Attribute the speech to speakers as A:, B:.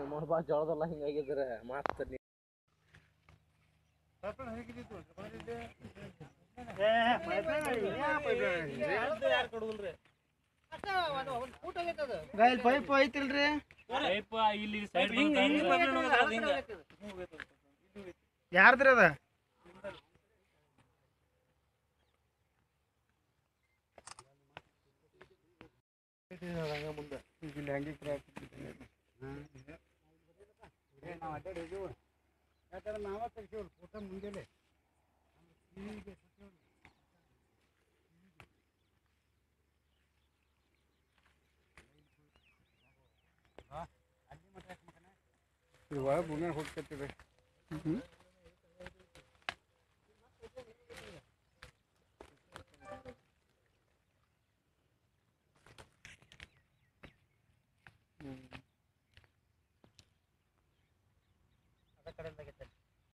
A: ನಿಮ್ಮ ಬಾ ಜೋಳದಲ್ಲ ಹಿಂಗಾಗಿದ್ರೆ ಮಾತ್ರ ನೀ
B: ಗಾಯಲ್ ಪೈಪ್ ಐತಿಲ್ರಿ
C: ಇಲ್ಲಿ ಸೈಡ್ ಹಿಂಗ
B: ಯಾರ್ದ್ರಿ ಅದ ಮುಂದೆ ಈಗ ಇಲ್ಲಿ ಹಂಗೆ ಕ್ರ್ಯಾಕ್ ನಾವು ಅಡ್ಡಾಡಿದ್ದೀವಿ ಯಾಕಂದ್ರೆ ನಾವ ತೆಗ್ಸೀವಿ ಫೋಟೋ ಮುಂಜಾನೆ ಇದು ಒಳಗೆ ಭೂಮಿಯಾಗ ಹೋಗ್ತೈತಿದೆ
A: ಕಡೆಯಿಂದಾಗೈತೆ